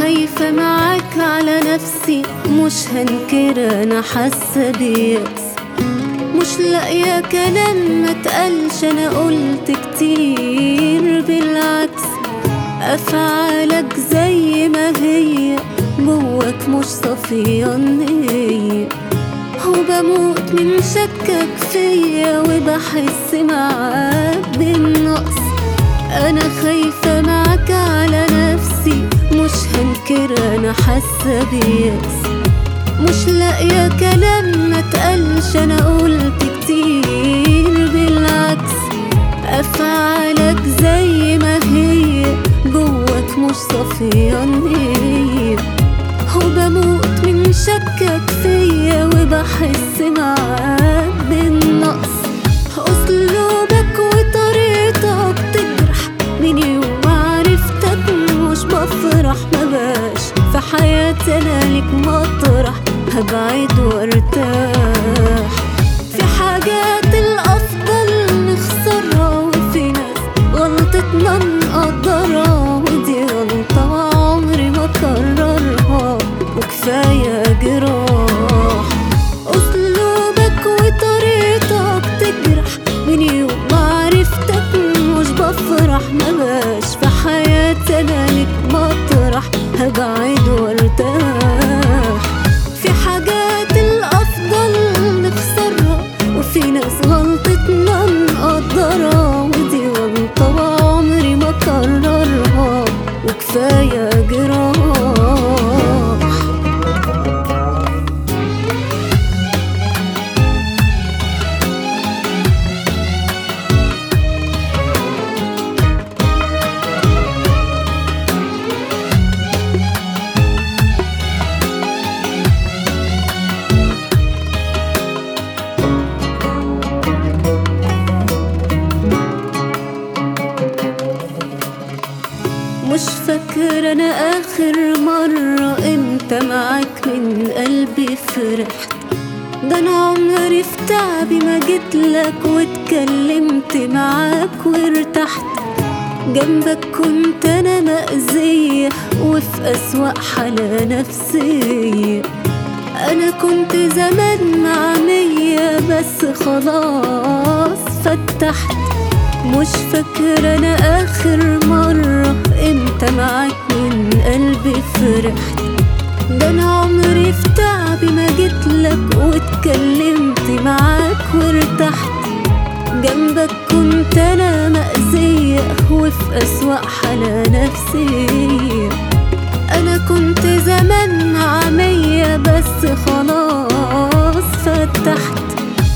خايفة معاك على نفسي مش هنكر انا حاسة بيأس مش لاقية كلام ما تقلش انا قلت كتير بالعكس افعالك زي ما هي جواك مش صافية النية وبموت من شكك فيا وبحس معاك بالنقص انا خايفة معاك على نفسي مش هنكر انا حاسة بيأس مش لاقية كلام ما تقلش انا قلت كتير بالعكس افعالك زي ما هي جواك مش صافية النية وبموت من شكك فيا وبحس معاك بالنقص اسلوبك وطريقتك تجرح من يوم ما عرفتك مش بفرح ما باش في حياتي انا ليك مطرح هبعد وارتاح في حاجات الافضل نخسرها وفي ناس غلطتنا نقدرها ودي غلطة وعمري ما كررها وكفاية جراح اسلوبك وطريقتك تجرح من يوم ما عرفتك مش بفرح ما باش في حياتي انا ليك مطرح هبعد وارتاح في حاجات الافضل نخسرها وفي ناس غلطتنا نقدرها ودي غلطة وعمري ما كررها وكفاية جراح مش فاكرة أنا آخر مرة إمتى معاك من قلبي فرحت ده أنا عمري في تعبي ما جيتلك واتكلمت معاك وارتحت جنبك كنت أنا مأذية وفي أسوأ حالة نفسية أنا كنت زمان معمية بس خلاص فتحت مش فاكرة أنا آخر مرة إمتى معاك من قلبي فرحت ده أنا عمري في تعبي ما جيتلك واتكلمت معاك وارتحت جنبك كنت أنا مأذية وفي أسوأ حالة نفسية أنا كنت زمان عمية بس خلاص فتحت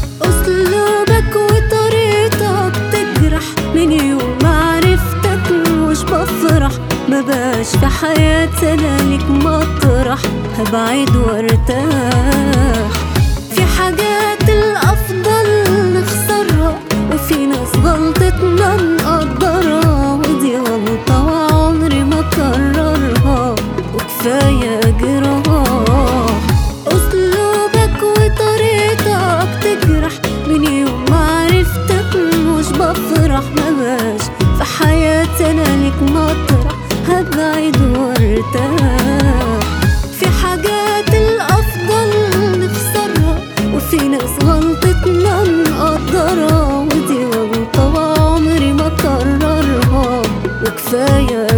أسلوبك وطريقتك تجرح من يوم ما عرفتك مش بفرح ما باش في حياتي أنا ليك مطرح هبعد وارتاح في حاجات الأفضل نخسرها وفي ناس غلطتنا نقدرها ودي غلطة وعمري ما كررها وكفاية جراح أسلوبك وطريقتك تجرح من يوم ما عرفتك مش بفرح ما باش في حياتي أنا ليك مطرح هبعد وارتاح في حاجات الأفضل نخسرها وفي ناس غلطتنا نقدرها ودي غلطة وعمري ما كررها وكفاية